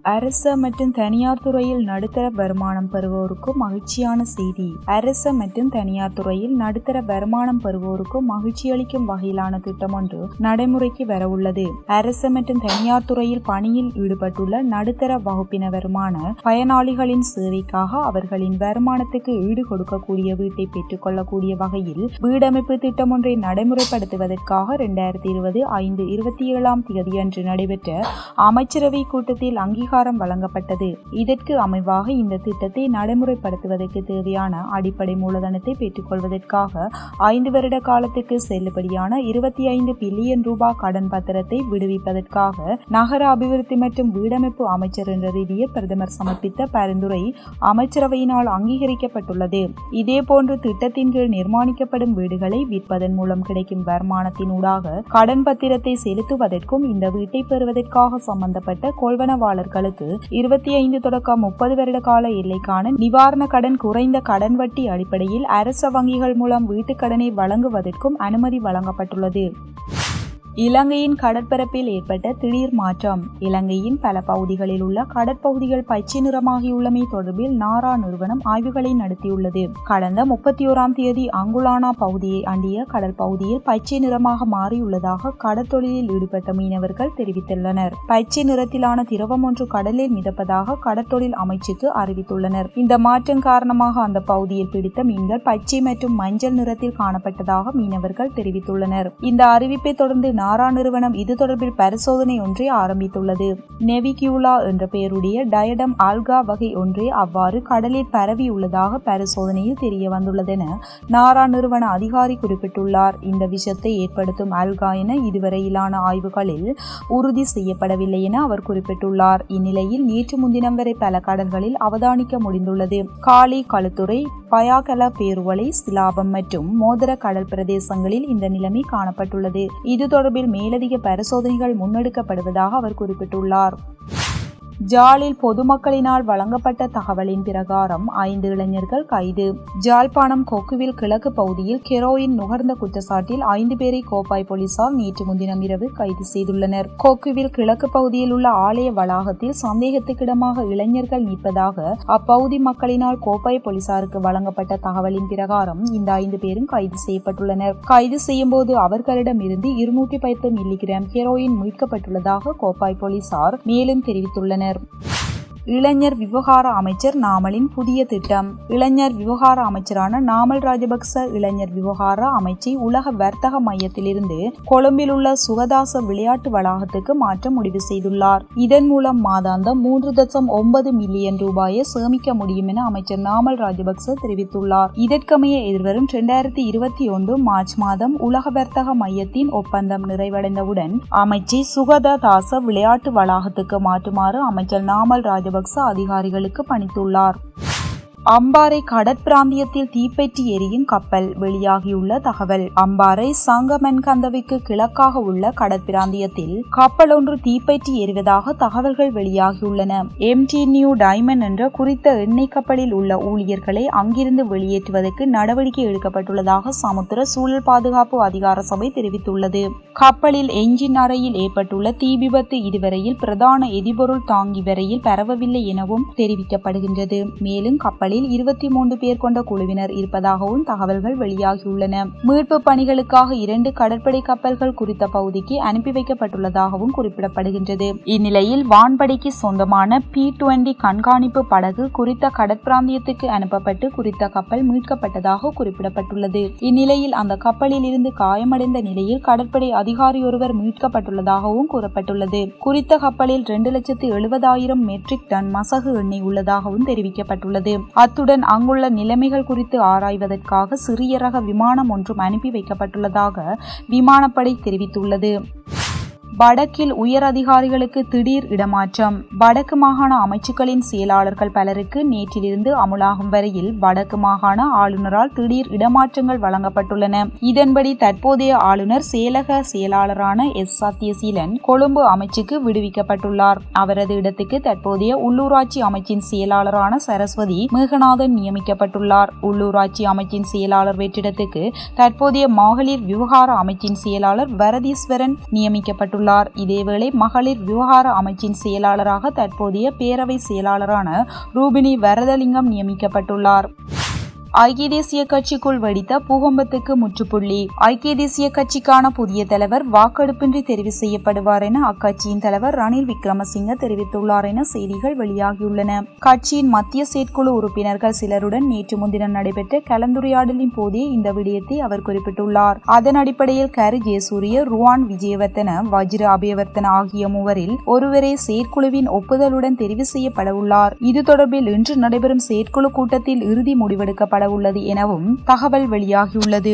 அரச மற்றும் தனியார் துறையில் நடுத்தர வருமானம் பெறுவோருக்கு மகிழ்ச்சியான செய்தி அரச மற்றும் தனியார் துறையில் நடுத்தர வருமானம் பெறுவோருக்கு மகிழ்ச்சியளிக்கும் வகையிலான திட்டம் ஒன்று நடைமுறைக்கு வரவுள்ளது அரச மற்றும் தனியார் துறையில் பணியில் ஈடுபட்டுள்ள நடுத்தர வகுப்பினருமான பயனாளிகளின் சேவைக்காக அவர்களின் வருமானத்துக்கு ஈடு கொடுக்கக்கூடிய வீட்டை பெற்றுக்கொள்ளக்கூடிய வகையில் வீடமைப்பு திட்டம் ஒன்றை நடைமுறைப்படுத்துவதற்காக இரண்டாயிரத்தி இருபது ஐந்து இருபத்தி ஏழாம் தேதியன்று நடைபெற்ற அமைச்சரவை கூட்டத்தில் அங்கீகாரம் வழங்கப்பட்டது இதற்கு அமைவாக இந்த திட்டத்தை நடைமுறைப்படுத்துவதற்கு தேவையான அடிப்படை மூலதனத்தை பெற்றுக்கொள்வதற்காக ஐந்து வருட காலத்துக்கு செல்லுபடியான இருபத்தி ஐந்து பில்லியன் ரூபாய் கடன் பத்திரத்தை விடுவிப்பதற்காக நகர அபிவிருத்தி மற்றும் வீடமைப்பு அமைச்சர் என்ற ரீதியில் பிரதமர் சமர்ப்பித்த பரிந்துரை அமைச்சரவையினால் அங்கீகரிக்கப்பட்டுள்ளது இதேபோன்று திட்டத்தின் கீழ் நிர்மாணிக்கப்படும் வீடுகளை விற்பதன் மூலம் கிடைக்கும் வருமானத்தினூடாக கடன் பத்திரத்தை செலுத்துவதற்கும் இந்த வீட்டை பெறுவதற்காக சம்பந்தப்பட்ட கொள்வனவாளர்களுக்கு இருபத்தி ஐந்து தொடக்கம் முப்பது வருட கால எல்லைக்கான நிவாரண கடன் குறைந்த கடன் வட்டி அடிப்படையில் அரச வங்கிகள் மூலம் வீட்டுக் கடனை வழங்குவதற்கும் அனுமதி வழங்கப்பட்டுள்ளது இலங்கையின் கடற்பரப்பில் ஏற்பட்ட திடீர் மாற்றம் இலங்கையின் பல பகுதிகளில் உள்ள கடற்பகுதிகள் பச்சை நிறமாகியுள்ளமை தொடர்பில் நாரா நிறுவனம் ஆய்வுகளை நடத்தியுள்ளது கடந்த முப்பத்தி ஓராம் தேதி அங்குலானா பகுதியை அண்டிய கடல் பகுதியில் பச்சை நிறமாக மாறியுள்ளதாக கடற்தொழிலில் ஈடுபட்ட மீனவர்கள் தெரிவித்துள்ளனர் பச்சை நிறத்திலான திரவம் ஒன்று கடலில் மிதப்பதாக கடற்தொழில் அமைச்சுக்கு அறிவித்துள்ளனர் இந்த மாற்றம் காரணமாக அந்த பகுதியில் பிடித்த மீன்கள் பச்சை மற்றும் மஞ்சள் நிறத்தில் காணப்பட்டதாக மீனவர்கள் தெரிவித்துள்ளனர் இந்த அறிவிப்பை தொடர்ந்து நாரா நிறுவனம் இது தொடர்பில் பரிசோதனை ஒன்றை ஆரம்பித்துள்ளது நெவிக்யூலா என்ற பெயருடைய டயடம் ஆல்கா வகை ஒன்றே அவ்வாறு கடலில் பரவியுள்ளதாக பரிசோதனையில் தெரிய வந்துள்ளதென நாரா நிறுவன அதிகாரி குறிப்பிட்டுள்ளார் இந்த விஷத்தை ஏற்படுத்தும் ஆல்கா என இதுவரையிலான ஆய்வுகளில் உறுதி செய்யப்படவில்லை என அவர் குறிப்பிட்டுள்ளார் இந்நிலையில் நேற்று முன்தினம் வரை பல கடல்களில் அவதானிக்க முடிந்துள்ளது காலி களுத்துறை பயாகல பேருவளை சிலாபம் மற்றும் மோதர கடல் பிரதேசங்களில் இந்த நிலைமை காணப்பட்டுள்ளது இது தொடர்பில் மேலதிக பரிசோதனைகள் முன்னெடுக்கப்படுவதாக அவர் குறிப்பிட்டுள்ளார் ஜாலில் பொதுமக்களினால் வழங்கப்பட்ட தகவலின் பிரகாரம் ஐந்து இளைஞர்கள் கைது ஜாழ்ப்பாணம் கொக்குவில் கிழக்கு பகுதியில் கெரோயின் நுகர்ந்த குற்றச்சாட்டில் ஐந்து பேரை கோப்பாய் போலீசார் நேற்று முன்தினம் இரவு கைது செய்துள்ளனர் கொக்குவில் கிழக்கு பகுதியில் உள்ள ஆலய வளாகத்தில் சந்தேகத்துக்கிடமாக இளைஞர்கள் நிற்பதாக அப்பகுதி மக்களினால் கோப்பாய் போலீசாருக்கு வழங்கப்பட்ட தகவலின் பிரகாரம் இந்த ஐந்து பேரும் கைது செய்யப்பட்டுள்ளனர் கைது செய்யும் போது அவர்களிடம் இருந்து இருநூற்றி பத்து மில்லிகிராம் ஹெரோயின் மீட்கப்பட்டுள்ளதாக கோப்பாய் போலீசார் மேலும் தெரிவித்துள்ளனர் இளைஞர் விவகார அமைச்சர் நாமலின் புதிய திட்டம் இளைஞர் விவகார அமைச்சரான நாமல் ராஜபக்ச இளைஞர் விவகார அமைச்சை உலக வர்த்தக மையத்திலிருந்து கொழும்பில் உள்ள சுகதாச விளையாட்டு வளாகத்துக்கு மாற்ற முடிவு செய்துள்ளார் இதன் மூலம் மாதாந்தம் மூன்று தசம் ஒன்பது மில்லியன் ரூபாயை சேமிக்க முடியும் என அமைச்சர் நாமல் ராஜபக்ச தெரிவித்துள்ளார் இதற்கமைய எதிர்வரும் இரண்டாயிரத்தி இருபத்தி ஒன்று மார்ச் மாதம் உலக வர்த்தக மையத்தின் ஒப்பந்தம் நிறைவடைந்தவுடன் அமைச்சை சுகதாச விளையாட்டு வளாகத்துக்கு மாற்றுமாறு அமைச்சர் நாமல் ராஜபக்ச ராஜபக்ச அதிகாரிகளுக்கு பணித்துள்ளார் அம்பாறை கடற்பிராந்தியத்தில் தீப்பெற்றி எரியும் கப்பல் வெளியாகியுள்ள தகவல் அம்பாறை சங்கமென்கந்தவிற்கு கிழக்காக உள்ள கடற்பிராந்தியத்தில் கப்பல் ஒன்று தீப்பெற்றி எரிவதாக தகவல்கள் வெளியாகியுள்ளன எம் டி நியூ டைமண்ட் என்ற குறித்த எண்ணெய் கப்பலில் உள்ள ஊழியர்களை அங்கிருந்து வெளியேற்றுவதற்கு நடவடிக்கை எடுக்கப்பட்டுள்ளதாக சமுத்திர சூழல் பாதுகாப்பு அதிகார சபை தெரிவித்துள்ளது கப்பலில் எஞ்சின் அறையில் ஏற்பட்டுள்ள தீ விபத்து இதுவரையில் பிரதான எரிபொருள் தாங்கி வரையில் பரவவில்லை எனவும் தெரிவிக்கப்படுகின்றது மேலும் கப்பலில் கப்பலில் இருபத்தி மூன்று பேர் கொண்ட குழுவினர் இருப்பதாகவும் தகவல்கள் வெளியாகியுள்ளன மீட்பு பணிகளுக்காக இரண்டு கடற்படை கப்பல்கள் குறித்த பகுதிக்கு அனுப்பி வைக்கப்பட்டுள்ளதாகவும் குறிப்பிடப்படுகின்றது இந்நிலையில் வான்படைக்கு சொந்தமான பி டுவெண்டி கண்காணிப்பு படகு குறித்த கடற்பிராந்தியத்துக்கு அனுப்பப்பட்டு குறித்த கப்பல் மீட்கப்பட்டதாக குறிப்பிடப்பட்டுள்ளது இந்நிலையில் அந்த கப்பலில் இருந்து காயமடைந்த நிலையில் கடற்படை அதிகாரி ஒருவர் மீட்கப்பட்டுள்ளதாகவும் கூறப்பட்டுள்ளது குறித்த கப்பலில் இரண்டு லட்சத்து எழுபதாயிரம் மெட்ரிக் டன் மசகு எண்ணெய் உள்ளதாகவும் தெரிவிக்கப்பட்டுள்ளது அத்துடன் அங்குள்ள நிலைமைகள் குறித்து ஆராய்வதற்காக சிறிய ரக விமானம் ஒன்றும் அனுப்பி வைக்கப்பட்டுள்ளதாக விமானப்படை தெரிவித்துள்ளது வடக்கில் உயர் அதிகாரிகளுக்கு திடீர் இடமாற்றம் வடக்கு மாகாண அமைச்சுக்களின் செயலாளர்கள் பலருக்கு நேற்றிலிருந்து அமுலாகும் வரையில் வடக்கு மாகாண ஆளுநரால் திடீர் இடமாற்றங்கள் வழங்கப்பட்டுள்ளன இதன்படி தற்போதைய ஆளுநர் செயலக செயலாளரான எஸ் சத்யசீலன் கொழும்பு அமைச்சுக்கு விடுவிக்கப்பட்டுள்ளார் அவரது இடத்துக்கு தற்போதைய உள்ளூராட்சி அமைச்சின் செயலாளரான சரஸ்வதி மேகநாதன் நியமிக்கப்பட்டுள்ளார் உள்ளூராட்சி அமைச்சின் செயலாளர் வெற்றிடத்துக்கு தற்போதைய மகளிர் விவகார அமைச்சின் செயலாளர் வரதீஸ்வரன் நியமிக்கப்பட்டுள்ளார் தெரிவித்துள்ளார் இதேவேளை மகளிர் விவகார அமைச்சின் செயலாளராக தற்போதைய பேரவை செயலாளரான ரூபினி வரதலிங்கம் நியமிக்கப்பட்டுள்ளார் ஐக்கிய தேசிய கட்சிக்குள் வெடித்த பூகம்பத்துக்கு முற்றுப்புள்ளி ஐக்கிய தேசிய கட்சிக்கான புதிய தலைவர் வாக்கெடுப்பின்றி தெரிவு செய்யப்படுவார் என அக்கட்சியின் தலைவர் ரணில் விக்ரமசிங்க தெரிவித்துள்ளார் என செய்திகள் வெளியாகியுள்ளன கட்சியின் மத்திய செயற்குழு உறுப்பினர்கள் சிலருடன் நேற்று முன்தினம் நடைபெற்ற கலந்துரையாடலின் போதே இந்த விடயத்தை அவர் குறிப்பிட்டுள்ளார் அதன் அடிப்படையில் கரு ஜெயசூரிய ருவான் விஜயவர்த்தன வஜ்ர அபயவர்த்தன ஆகிய மூவரில் ஒருவரே செயற்குழுவின் ஒப்புதலுடன் தெரிவு செய்யப்பட உள்ளார் இது தொடர்பில் இன்று நடைபெறும் செயற்குழு கூட்டத்தில் இறுதி முடிவெடுக்கப்பட உள்ளது எனவும் தகவல் வெளியாகியுள்ளது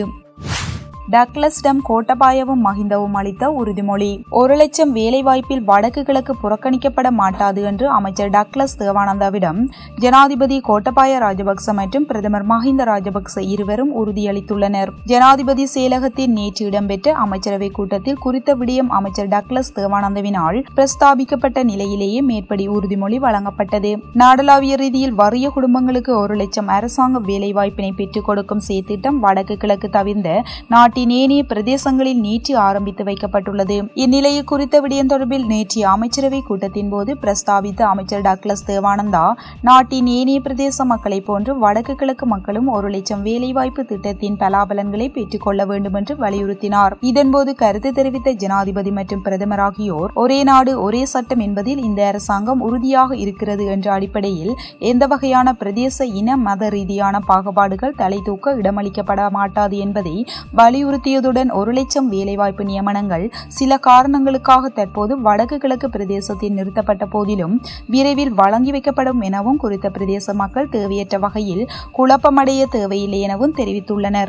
டக்ளஸிடம் கோட்டபாயவும் மஹிந்தவும் அளித்த உறுதிமொழி ஒரு லட்சம் வேலைவாய்ப்பில் வடக்கு கிழக்கு புறக்கணிக்கப்பட மாட்டாது என்று அமைச்சர் டக்ளஸ் தேவானந்தாவிடம் ஜனாதிபதி கோட்டபாய ராஜபக்ச மற்றும் பிரதமர் மஹிந்த ராஜபக்ச இருவரும் உறுதியளித்துள்ளனர் ஜனாதிபதி செயலகத்தில் நேற்று இடம்பெற்ற அமைச்சரவை கூட்டத்தில் குறித்த விடயம் அமைச்சர் டக்ளஸ் தேவானந்தவினால் பிரஸ்தாபிக்கப்பட்ட நிலையிலேயே மேற்படி உறுதிமொழி வழங்கப்பட்டது நாடளாவிய ரீதியில் வறிய குடும்பங்களுக்கு ஒரு லட்சம் அரசாங்க வேலைவாய்ப்பினை பெற்றுக் கொடுக்கும் செயற்திட்டம் வடக்கு கிழக்கு தவிர்ந்த நாட்டின் ஏனைய பிரதேசங்களில் நேற்று ஆரம்பித்து வைக்கப்பட்டுள்ளது இந்நிலையில் குறித்த விடயம் தொடர்பில் நேற்றைய அமைச்சரவை கூட்டத்தின் போது பிரஸ்தாபித்த அமைச்சர் டக்ளஸ் தேவானந்தா நாட்டின் ஏனைய பிரதேச மக்களை போன்று வடக்கு கிழக்கு மக்களும் ஒரு லட்சம் வேலைவாய்ப்பு திட்டத்தின் பலாபலன்களை பெற்றுக் கொள்ள வேண்டும் என்று வலியுறுத்தினார் இதன்போது கருத்து தெரிவித்த ஜனாதிபதி மற்றும் பிரதமர் ஆகியோர் ஒரே நாடு ஒரே சட்டம் என்பதில் இந்த அரசாங்கம் உறுதியாக இருக்கிறது என்ற அடிப்படையில் எந்த வகையான பிரதேச இன மத ரீதியான பாகுபாடுகள் தலை தூக்க இடமளிக்கப்பட மாட்டாது என்பதை வலியுறுத்தியதுடன் ஒரு லட்சம் வேலைவாய்ப்பு நியமனங்கள் சில காரணங்களுக்காக தற்போது வடக்கு கிழக்கு பிரதேசத்தில் நிறுத்தப்பட்ட போதிலும் விரைவில் வழங்கி வைக்கப்படும் எனவும் குறித்த பிரதேச மக்கள் தேவையற்ற வகையில் குழப்பமடைய தேவையில்லை எனவும் தெரிவித்துள்ளனர்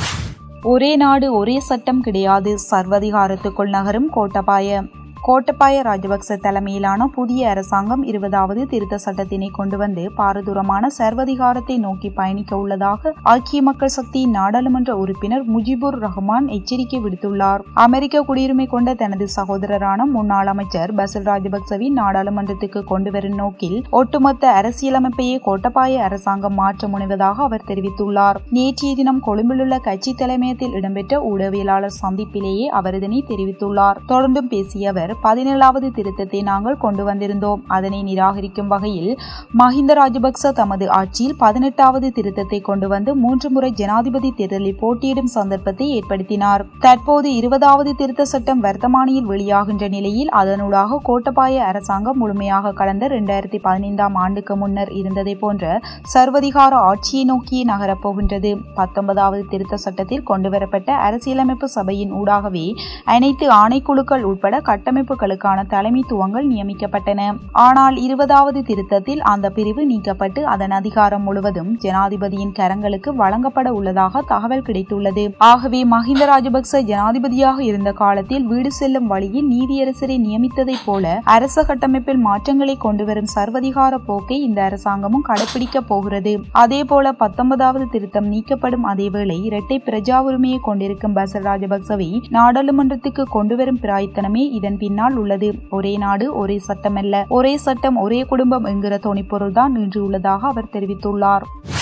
ஒரே நாடு ஒரே சட்டம் கிடையாது சர்வதிகாரத்துக்குள் நகரும் கோட்டபாய கோட்டபாய ராஜபக்ச தலைமையிலான புதிய அரசாங்கம் இருபதாவது திருத்த சட்டத்தினை கொண்டு வந்து பாரதூரமான சர்வதிகாரத்தை நோக்கி பயணிக்க உள்ளதாக ஐக்கிய மக்கள் சக்தியின் நாடாளுமன்ற உறுப்பினர் முஜிபுர் ரஹ்மான் எச்சரிக்கை விடுத்துள்ளார் அமெரிக்க குடியுரிமை கொண்ட தனது சகோதரரான முன்னாள் அமைச்சர் பசில் ராஜபக்சவின் நாடாளுமன்றத்துக்கு கொண்டு வரும் நோக்கில் ஒட்டுமொத்த அரசியலமைப்பையே கோட்டபாய அரசாங்கம் மாற்ற முனைவதாக அவர் தெரிவித்துள்ளார் நேற்றைய தினம் கொழும்பிலுள்ள கட்சி தலைமையத்தில் இடம்பெற்ற ஊடகவியலாளர் சந்திப்பிலேயே அவர் இதனை தெரிவித்துள்ளார் தொடர்ந்தும் பேசிய அவர் பதினேழாவது திருத்தத்தை நாங்கள் கொண்டு வந்திருந்தோம் அதனை நிராகரிக்கும் வகையில் மஹிந்த ராஜபக்ச தமது ஆட்சியில் பதினெட்டாவது திருத்தத்தை கொண்டு வந்து மூன்று முறை ஜனாதிபதி தேர்தலில் போட்டியிடும் சந்தர்ப்பத்தை ஏற்படுத்தினார் தற்போது இருபதாவது திருத்த சட்டம் வர்த்தமானியில் வெளியாகின்ற நிலையில் அதனூடாக கோட்டபாய அரசாங்கம் முழுமையாக கடந்த இரண்டாயிரத்தி பதினைந்தாம் ஆண்டுக்கு முன்னர் இருந்ததை போன்ற சர்வதிகார ஆட்சியை நோக்கியே நகரப்போகின்றது பத்தொன்பதாவது திருத்த சட்டத்தில் கொண்டுவரப்பட்ட அரசியலமைப்பு சபையின் ஊடாகவே அனைத்து ஆணைக்குழுக்கள் உட்பட கட்டமைப்பு அமைப்புகளுக்கான தலைமைத்துவங்கள் நியமிக்கப்பட்டன ஆனால் இருபதாவது திருத்தத்தில் அந்த பிரிவு நீக்கப்பட்டு அதன் அதிகாரம் முழுவதும் ஜனாதிபதியின் கரங்களுக்கு வழங்கப்பட உள்ளதாக தகவல் கிடைத்துள்ளது ஆகவே மஹிந்த ராஜபக்ச ஜனாதிபதியாக இருந்த காலத்தில் வீடு செல்லும் வழியில் நீதியரசரை நியமித்ததைப் போல அரச கட்டமைப்பில் மாற்றங்களை கொண்டுவரும் சர்வதிகார போக்கை இந்த அரசாங்கமும் கடைபிடிக்கப் போகிறது அதேபோல பத்தொன்பதாவது திருத்தம் நீக்கப்படும் அதேவேளை இரட்டை பிரஜா உரிமையை கொண்டிருக்கும் பசல் ராஜபக்சவை நாடாளுமன்றத்துக்கு கொண்டுவரும் பிராய்த்தனமே இதன் பின்னால் உள்ளது ஒரே நாடு ஒரே சட்டமல்ல ஒரே சட்டம் ஒரே குடும்பம் என்கிற துணிப்பொருள்தான் நின்று உள்ளதாக அவர் தெரிவித்துள்ளார்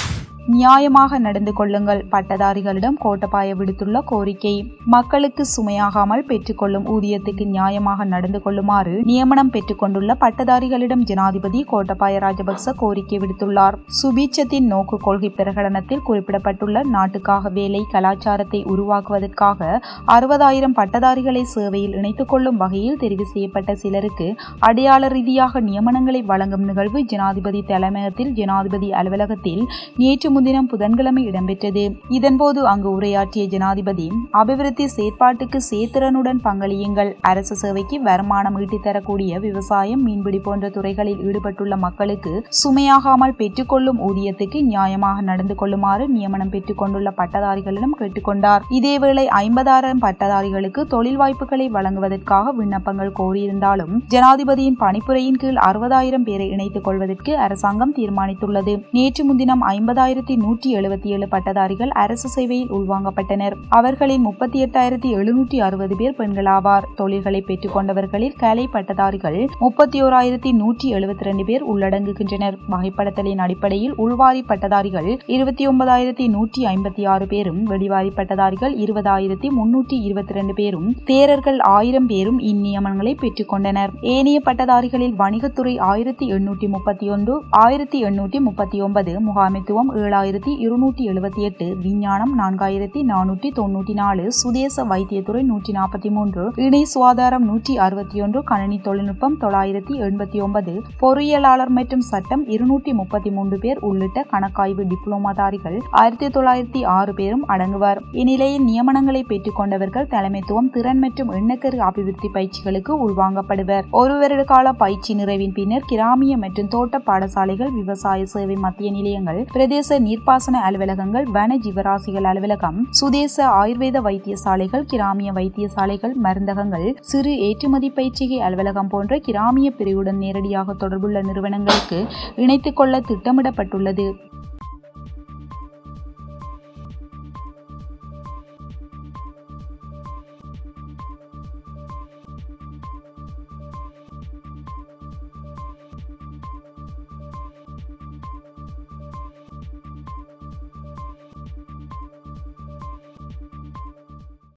நியாயமாக நடந்து கொள்ளுங்கள் பட்டதாரிகளிடம் கோட்டபாய விடுத்துள்ள கோரிக்கை மக்களுக்கு சுமையாகாமல் பெற்றுக்கொள்ளும் ஊதியத்துக்கு நியாயமாக நடந்து கொள்ளுமாறு நியமனம் பெற்றுக்கொண்டுள்ள பட்டதாரிகளிடம் ஜனாதிபதி கோட்டபாய ராஜபக்ச கோரிக்கை விடுத்துள்ளார் சுபீட்சத்தின் நோக்கு கொள்கை பிரகடனத்தில் குறிப்பிடப்பட்டுள்ள நாட்டுக்காக வேலை கலாச்சாரத்தை உருவாக்குவதற்காக அறுபதாயிரம் பட்டதாரிகளை சேவையில் இணைத்துக் கொள்ளும் வகையில் தெரிவு செய்யப்பட்ட சிலருக்கு அடையாள ரீதியாக நியமனங்களை வழங்கும் நிகழ்வு ஜனாதிபதி தலைமையகத்தில் ஜனாதிபதி அலுவலகத்தில் நேற்று முன்தினம் புதன்கிழமை இடம்பெற்றது இதன்போது அங்கு உரையாற்றிய ஜனாதிபதி அபிவிருத்தி செயற்பாட்டுக்கு சேத்திரனுடன் பங்களியுங்கள் அரசு சேவைக்கு வருமானம் ஈட்டித் தரக்கூடிய விவசாயம் மீன்பிடி போன்ற துறைகளில் ஈடுபட்டுள்ள மக்களுக்கு சுமையாகாமல் பெற்றுக்கொள்ளும் ஊதியத்துக்கு நியாயமாக நடந்து கொள்ளுமாறு நியமனம் பெற்றுக் கொண்டுள்ள பட்டதாரிகளிடம் கேட்டுக்கொண்டார் இதேவேளை ஐம்பதாயிரம் பட்டதாரிகளுக்கு தொழில் வாய்ப்புகளை வழங்குவதற்காக விண்ணப்பங்கள் கோரியிருந்தாலும் ஜனாதிபதியின் பணிப்புரையின் கீழ் அறுபதாயிரம் பேரை இணைத்துக் கொள்வதற்கு அரசாங்கம் தீர்மானித்துள்ளது நேற்று முன்தினம் ஐம்பதாயிரத்து ஆயிரத்தி நூற்றி எழுபத்தி ஏழு பட்டதாரிகள் அரசு சேவையில் உள்வாங்கப்பட்டனர் அவர்களில் முப்பத்தி எட்டாயிரத்தி எழுநூற்றி அறுபது பேர் பெண்களாவார் தொழில்களை பெற்றுக் கொண்டவர்களில் கலை பட்டதாரிகள் முப்பத்தி ஓராயிரத்தி நூற்றி எழுபத்தி ரெண்டு பேர் உள்ளடங்குகின்றனர் வகைப்படுத்தலின் அடிப்படையில் உள்வாரி பட்டதாரிகள் இருபத்தி ஒன்பதாயிரத்தி நூற்றி ஐம்பத்தி ஆறு பேரும் வெளிவாரி பட்டதாரிகள் இருபதாயிரத்தி முன்னூற்றி இருபத்தி ரெண்டு பேரும் தேரர்கள் ஆயிரம் பேரும் இந்நியமனங்களை பெற்றுக் கொண்டனர் ஏனைய பட்டதாரிகளில் வணிகத்துறை ஆயிரத்தி எண்ணூற்றி முப்பத்தி ஒன்று ஆயிரத்தி எண்ணூற்றி முப்பத்தி ஒன்பது முகாமைத்துவம் ஏழாயிரத்தி இருநூற்றி எழுபத்தி எட்டு விஞ்ஞானம் நான்காயிரத்தி நானூற்றி தொன்னூற்றி நாலு சுதேச வைத்தியத்துறை நூற்றி நாற்பத்தி மூன்று இணை சுகாதாரம் நூற்றி அறுபத்தி ஒன்று கணினி தொழில்நுட்பம் தொள்ளாயிரத்தி எண்பத்தி ஒன்பது பொறியியலாளர் மற்றும் சட்டம் இருநூற்றி முப்பத்தி மூன்று பேர் உள்ளிட்ட கணக்காய்வு டிப்ளோமாதாரிகள் ஆயிரத்தி தொள்ளாயிரத்தி ஆறு பேரும் அடங்குவர் இந்நிலையில் நியமனங்களை பெற்றுக் கொண்டவர்கள் தலைமைத்துவம் திறன் மற்றும் எண்ணக்கரு அபிவிருத்தி பயிற்சிகளுக்கு உள்வாங்கப்படுவர் ஒரு வருட கால பயிற்சி நிறைவின் பின்னர் கிராமிய மற்றும் தோட்ட பாடசாலைகள் விவசாய சேவை மத்திய நிலையங்கள் பிரதேச நீர்ப்பாசன அலுவலகங்கள் வன ஜீவராசிகள் அலுவலகம் சுதேச ஆயுர்வேத வைத்தியசாலைகள் கிராமிய வைத்தியசாலைகள் மருந்தகங்கள் சிறு ஏற்றுமதி பயிற்சிகை அலுவலகம் போன்ற கிராமிய பிரிவுடன் நேரடியாக தொடர்புள்ள நிறுவனங்களுக்கு இணைத்துக் கொள்ள திட்டமிடப்பட்டுள்ளது